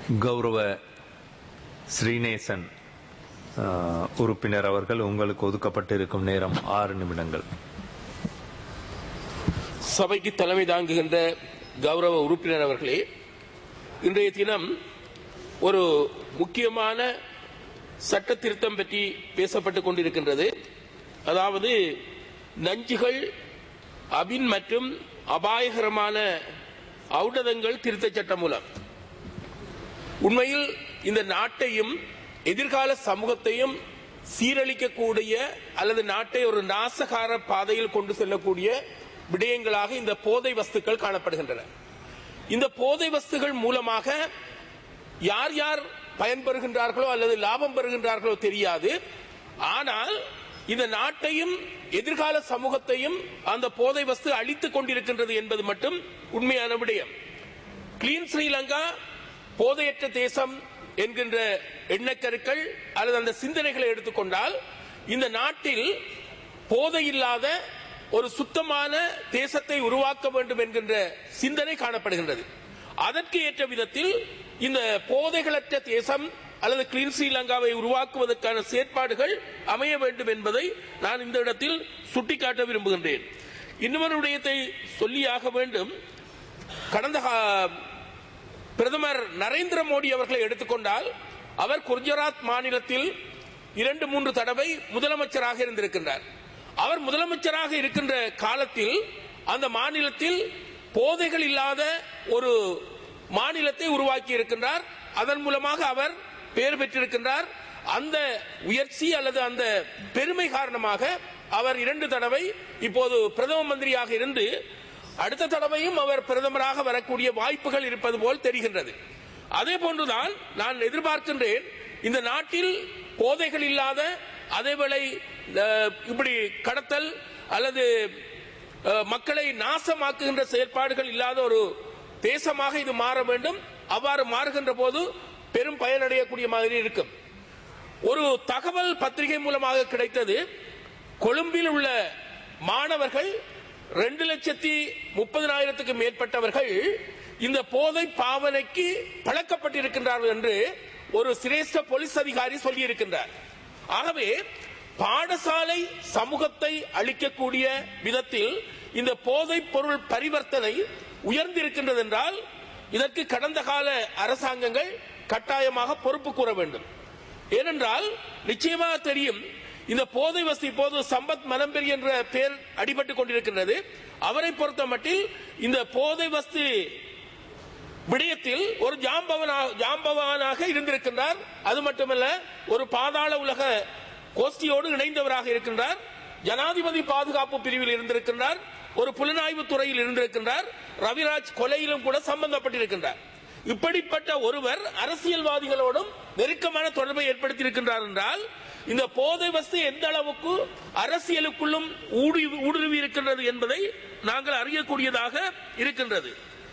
கௌரவ ஸ்ரீநேசன் அஹ், உறுப்பினர் அவர்கள் உங்களுக்கு ஒதுக்கப்பட்டிருக்கும் நேரம் ஆறு நிமிடங்கள் சபைக்கு தலைமை தாங்குகின்ற கௌரவ உறுப்பினர் அவர்களே இன்றைய தினம் ஒரு முக்கியமான சட்ட திருத்தம் பற்றி பேசப்பட்டுக் கொண்டிருக்கின்றது அதாவது நஞ்சுகள் அபின் மற்றும் அபாயகரமான ஔடதங்கள் திருத்தச் சட்டம் மூலம் உண்மையில் இந்த நாட்டையும் எதிர்கால சமூகத்தையும் சீரழிக்கக்கூடிய அல்லது நாட்டை ஒரு நாசகார பாதையில் கொண்டு செல்லக்கூடிய விடயங்களாக இந்த போதை வஸ்துக்கள் காணப்படுகின்றன இந்த போதை வஸ்துகள் மூலமாக யார் யார் பயன்பெறுகின்றார்களோ அல்லது லாபம் பெறுகின்றார்களோ தெரியாது ஆனால் இந்த நாட்டையும் எதிர்கால சமூகத்தையும் அந்த போதை வஸ்து அழித்துக் கொண்டிருக்கின்றது என்பது மட்டும் உண்மையான விடயம் கிளீன் ஸ்ரீலங்கா போதையற்ற தேசம் என்கின்ற எண்ணக்கருக்கள் அல்லது அந்த சிந்தனைகளை எடுத்துக்கொண்டால் இந்த நாட்டில் போதை இல்லாத ஒரு சுத்தமான தேசத்தை உருவாக்க வேண்டும் என்கின்ற சிந்தனை காணப்படுகின்றது அதற்கு ஏற்ற விதத்தில் இந்த போதைகளற்ற தேசம் அல்லது கிளீன் ஸ்ரீலங்காவை உருவாக்குவதற்கான செயற்பாடுகள் அமைய வேண்டும் என்பதை நான் இந்த இடத்தில் சுட்டிக்காட்ட விரும்புகின்றேன் இன்னொரு விடயத்தை சொல்லியாக வேண்டும் கடந்த கா- பிரதமர் நரேந்திர மோடி அவர்களை எடுத்துக்கொண்டால் அவர் குஜராத் மாநிலத்தில் இரண்டு மூன்று தடவை முதலமைச்சராக இருந்திருக்கின்றார் அவர் முதலமைச்சராக இருக்கின்ற காலத்தில் அந்த மாநிலத்தில் போதைகள் இல்லாத ஒரு மாநிலத்தை உருவாக்கி இருக்கின்றார் அதன் மூலமாக அவர் பெயர் பெற்றிருக்கின்றார் அந்த உயர்ச்சி அல்லது அந்த பெருமை காரணமாக அவர் இரண்டு தடவை இப்போது பிரதம மந்திரியாக இருந்து அடுத்த தடவையும் அவர் பிரதமராக வரக்கூடிய வாய்ப்புகள் இருப்பது போல் தெரிகின்றது அதே போன்றுதான் நான் எதிர்பார்க்கின்றேன் இந்த நாட்டில் போதைகள் இல்லாத அதேவேளை அஹ், இப்படி கடத்தல் அல்லது அஹ், மக்களை நாசமாக்குகின்ற செயற்பாடுகள் இல்லாத ஒரு தேசமாக இது மாற வேண்டும் அவ்வாறு மாறுகின்ற போது பெரும் பயனடையக்கூடிய மாதிரி இருக்கும் ஒரு தகவல் பத்திரிகை மூலமாக கிடைத்தது கொழும்பில் உள்ள மாணவர்கள் ரெண்டு லட்சத்தி முப்பதினாயிரத்துக்கு மேற்பட்டவர்கள் இந்த போதை பாவனைக்கு பழக்கப்பட்டிருக்கின்றார்கள் என்று ஒரு சிரேஷ்ட போலீஸ் அதிகாரி சொல்லியிருக்கின்றார் ஆகவே பாடசாலை சமூகத்தை அளிக்கக்கூடிய விதத்தில் இந்த போதைப் பொருள் பரிவர்த்தனை உயர்ந்திருக்கின்றது என்றால் இதற்கு கடந்த கால அரசாங்கங்கள் கட்டாயமாக பொறுப்பு கூற வேண்டும் ஏனென்றால் நிச்சயமாக தெரியும் இந்த போதை வஸ்து இப்போது சம்பத் மலம்பெரி என்ற பெயர் அடிபட்டுக் கொண்டிருக்கின்றது அவரை பொறுத்த மட்டில் இந்த போதை வஸ்து விடயத்தில் ஒரு ஜாம்பவனா- ஜாம்பவானாக இருந்திருக்கின்றார் அது மட்டுமல்ல ஒரு பாதாள உலக கோஷ்டியோடு இணைந்தவராக இருக்கின்றார் ஜனாதிபதி பாதுகாப்பு பிரிவில் இருந்திருக்கின்றார் ஒரு புலனாய்வு துறையில் இருந்திருக்கின்றார் ரவிராஜ் கொலையிலும் கூட சம்பந்தப்பட்டிருக்கின்றார் இப்படிப்பட்ட ஒருவர் அரசியல்வாதிகளோடும் நெருக்கமான தொடர்பை ஏற்படுத்தியிருக்கின்றார் என்றால் இந்த போதை வஸ்து எந்த அளவுக்கு அரசியலுக்குள்ளும் ஊடுருவி ஊடுருவி இருக்கின்றது என்பதை நாங்கள் அறியக்கூடியதாக இருக்கின்றது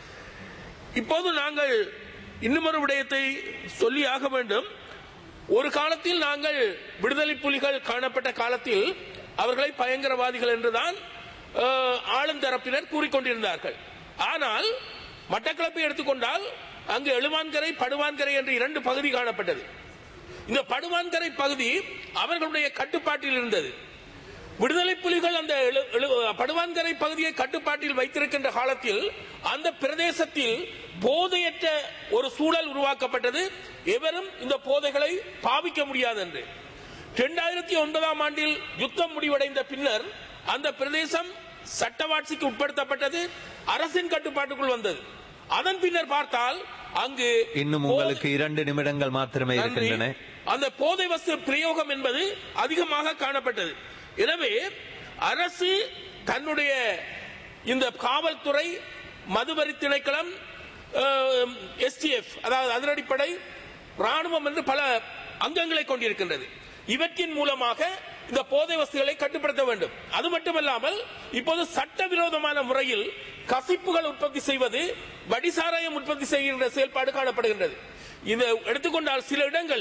இப்போது நாங்கள் இன்னுமொரு விடயத்தை சொல்லி ஆக வேண்டும் ஒரு காலத்தில் நாங்கள் விடுதலை புலிகள் காணப்பட்ட காலத்தில் அவர்களை பயங்கரவாதிகள் என்றுதான் அஹ், ஆளும் தரப்பினர் கூறிக்கொண்டிருந்தார்கள் ஆனால் மட்டக்களப்பை எடுத்துக்கொண்டால் அங்கு எழுவான்கரை படுவான்கரை என்று இரண்டு பகுதி காணப்பட்டது இந்த படுவான்கரை பகுதி அவர்களுடைய கட்டுப்பாட்டில் இருந்தது விடுதலை புலிகள் அந்த எழு- எழு- படுவான்கரை பகுதியை கட்டுப்பாட்டில் வைத்திருக்கின்ற காலத்தில் அந்த பிரதேசத்தில் போதையற்ற ஒரு சூழல் உருவாக்கப்பட்டது எவரும் இந்த போதைகளை பாவிக்க முடியாது என்று இரண்டாயிரத்தி ஒன்பதாம் ஆண்டில் யுத்தம் முடிவடைந்த பின்னர் அந்த பிரதேசம் சட்டவாட்சிக்கு உட்படுத்தப்பட்டது அரசின் கட்டுப்பாட்டுக்குள் வந்தது அதன் பின்னர் பார்த்தால் அங்கு இன்னும் உங்களுக்கு இரண்டு நிமிடங்கள் மாத்திரமே நன்றி. இருக்கின்றன அந்த போதை வஸ்து பிரயோகம் என்பது அதிகமாக காணப்பட்டது எனவே அரசு தன்னுடைய இந்த காவல்துறை மதுவரி திணைக்களம் எஸ்டிஎஃப் அதாவது அதிரடிப்படை ராணுவம் என்று பல அங்கங்களை கொண்டிருக்கின்றது இவற்றின் மூலமாக இந்த போதை வஸ்துகளை கட்டுப்படுத்த வேண்டும் அது மட்டுமல்லாமல் இப்போது சட்டவிரோதமான முறையில் கசிப்புகள் உற்பத்தி செய்வது வடிசாராயம் உற்பத்தி செய்கின்ற செயல்பாடு காணப்படுகின்றது இதை எடுத்துக்கொண்டால் சில இடங்கள்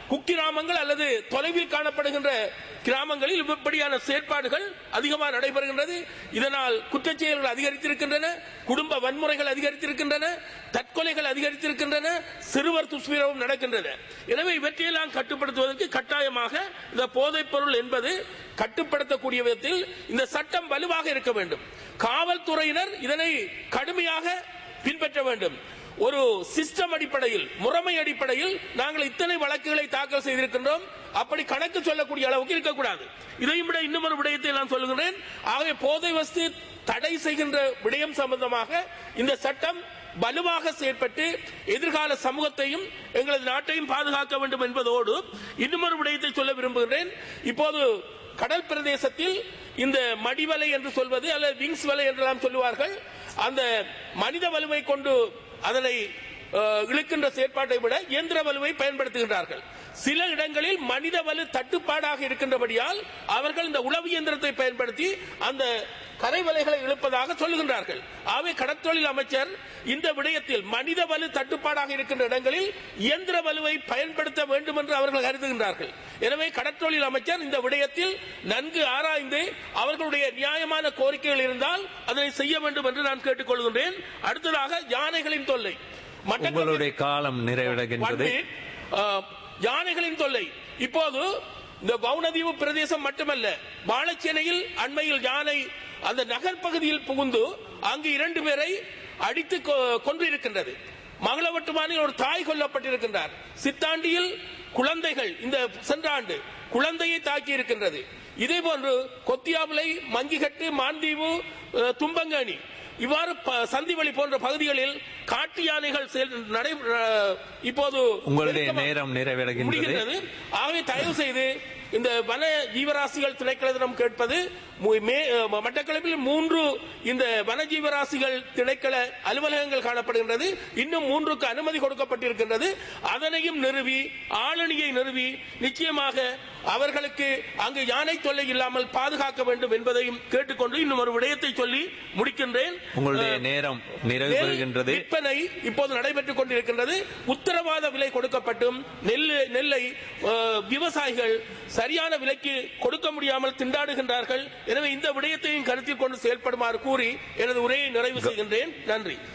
குக்கிராமங்கள் அல்லது தொலைவில் காணப்படுகின்ற கிராமங்களில் இப்படியான செயற்பாடுகள் அதிகமாக நடைபெறுகின்றது இதனால் குற்றச் செயல்கள் அதிகரித்திருக்கின்றன குடும்ப வன்முறைகள் அதிகரித்திருக்கின்றன தற்கொலைகள் அதிகரித்திருக்கின்றன சிறுவர் துஷ்பிரவம் நடக்கின்றன எனவே இவற்றையெல்லாம் கட்டுப்படுத்துவதற்கு கட்டாயமாக இந்த போதைப் பொருள் என்பது கட்டுப்படுத்தக்கூடிய விதத்தில் இந்த சட்டம் வலுவாக இருக்க வேண்டும் காவல்துறையினர் இதனை கடுமையாக பின்பற்ற வேண்டும் ஒரு சிஸ்டம் அடிப்படையில் முறைமை அடிப்படையில் நாங்கள் இத்தனை வழக்குகளை தாக்கல் செய்திருக்கின்றோம் அப்படி கணக்கு சொல்லக்கூடிய அளவுக்கு இருக்கக்கூடாது இதையும் விட இன்னும் ஒரு விடயத்தை நான் சொல்லுகிறேன் ஆகவே போதை வஸ்து தடை செய்கின்ற விடயம் சம்பந்தமாக இந்த சட்டம் வலுவாக செயற்பட்டு எதிர்கால சமூகத்தையும் எங்களது நாட்டையும் பாதுகாக்க வேண்டும் என்பதோடு இன்னும் ஒரு விடயத்தை சொல்ல விரும்புகிறேன் இப்போது கடல் பிரதேசத்தில் இந்த மடிவலை என்று சொல்வது அல்லது விங்ஸ் வலை என்றெல்லாம் சொல்லுவார்கள் அந்த மனித வலுவை கொண்டு அதனை அஹ், இழுக்கின்ற செயற்பாட்டை விட இயந்திர வலுவை பயன்படுத்துகின்றார்கள் சில இடங்களில் மனித வலு தட்டுப்பாடாக இருக்கின்றபடியால் அவர்கள் இந்த உளவு இயந்திரத்தை பயன்படுத்தி அந்த கரை வலைகளை இழுப்பதாக சொல்லுகின்றார்கள் ஆகவே கடற்தொழில் அமைச்சர் இந்த விடயத்தில் மனித வலு தட்டுப்பாடாக இருக்கின்ற இடங்களில் இயந்திர வலுவை பயன்படுத்த வேண்டும் என்று அவர்கள் கருதுகின்றார்கள் எனவே கடற்தொழில் அமைச்சர் இந்த விடயத்தில் நன்கு ஆராய்ந்து அவர்களுடைய நியாயமான கோரிக்கைகள் இருந்தால் அதனை செய்ய வேண்டும் என்று நான் கேட்டுக்கொள்கின்றேன் அடுத்ததாக யானைகளின் தொல்லை மட்டக்களப்பில் உங்களுடைய காலம் நிறைவடைகின்றது One minute. அஹ், யானைகளின் தொல்லை இப்போது இந்த வவுனதீவு பிரதேசம் மட்டுமல்ல வாழைச்சேனையில் அண்மையில் யானை அந்த நகர் பகுதியில் புகுந்து அங்கு இரண்டு பேரை அடித்து கொ- கொன்றிருக்கின்றது மங்களவட்டுமானில் ஒரு தாய் கொல்லப்பட்டிருக்கின்றார் சித்தாண்டியில் குழந்தைகள் இந்த சென்ற ஆண்டு குழந்தையை தாக்கி இருக்கின்றது இதே போன்று கொத்தியாவிலை மங்கிகட்டு மாந்தீவு அஹ், தும்பங்கனி இவ்வாறு ப- சந்திவழி போன்ற பகுதிகளில் காட்டு யானைகள் செயல் நடை அஹ், இப்போது உங்களுடைய பெருக்கமா- நேரம் நிறைவடைகின்றது முடிகின்றது ஆகவே தயவு செய்து இந்த வன ஜீவராசிகள் திணைக்களத்திடம் கேட்பது மு- மே- அஹ், மட்டக்களப்பில் மூன்று இந்த வன ஜீவராசிகள் திணைக்கள அலுவலகங்கள் காணப்படுகின்றது இன்னும் மூன்றுக்கு அனுமதி கொடுக்கப்பட்டிருக்கின்றது அதனையும் நிறுவி ஆளணியை நிறுவி நிச்சயமாக அவர்களுக்கு அங்கு யானை தொல்லை இல்லாமல் பாதுகாக்க வேண்டும் என்பதையும் கேட்டுக்கொண்டு இன்னும் ஒரு விடயத்தை சொல்லி முடிக்கின்றேன் உங்களுடைய அஹ், நேரம் நிறைவு நெல் பெறுகின்றது விற்பனை இப்போது நடைபெற்றுக் கொண்டிருக்கின்றது உத்தரவாத விலை கொடுக்கப்பட்டும் நெல் நெல்லை அஹ், விவசாயிகள் சரியான விலைக்கு கொடுக்க முடியாமல் திண்டாடுகின்றார்கள் எனவே இந்த விடயத்தையும் கருத்தில் கொண்டு செயல்படுமாறு கூறி எனது உரையை நிறைவு செய்கின்றேன் நன்றி